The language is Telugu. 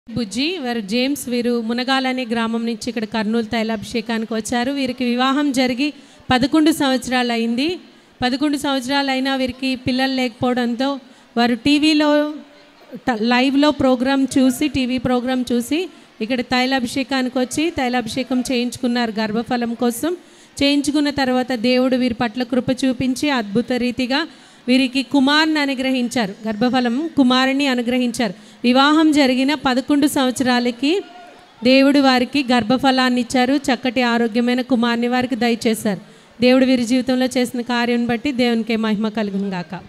బుజ్జి వారు జేమ్స్ వీరు మునగాల అనే గ్రామం నుంచి ఇక్కడ కర్నూలు తైలాభిషేకానికి వచ్చారు వీరికి వివాహం జరిగి పదకొండు సంవత్సరాలు అయింది పదకొండు సంవత్సరాలు అయినా వీరికి పిల్లలు లేకపోవడంతో వారు టీవీలో ట- లైవ్లో ప్రోగ్రామ్ చూసి టీవీ ప్రోగ్రామ్ చూసి ఇక్కడ తైలాభిషేకానికి వచ్చి తైలాభిషేకం చేయించుకున్నారు గర్భఫలం కోసం చేయించుకున్న తర్వాత దేవుడు వీరి పట్ల కృప చూపించి అద్భుత రీతిగా వీరికి కుమార్ని అనుగ్రహించారు గర్భఫలం కుమారుని అనుగ్రహించారు వివాహం జరిగిన పదకొండు సంవత్సరాలకి దేవుడు వారికి గర్భఫలాన్ని ఇచ్చారు చక్కటి ఆరోగ్యమైన కుమార్ని వారికి దయచేశారు దేవుడు వీరి జీవితంలో చేసిన కార్యం బట్టి దేవునికే మహిమ కలుగును గాక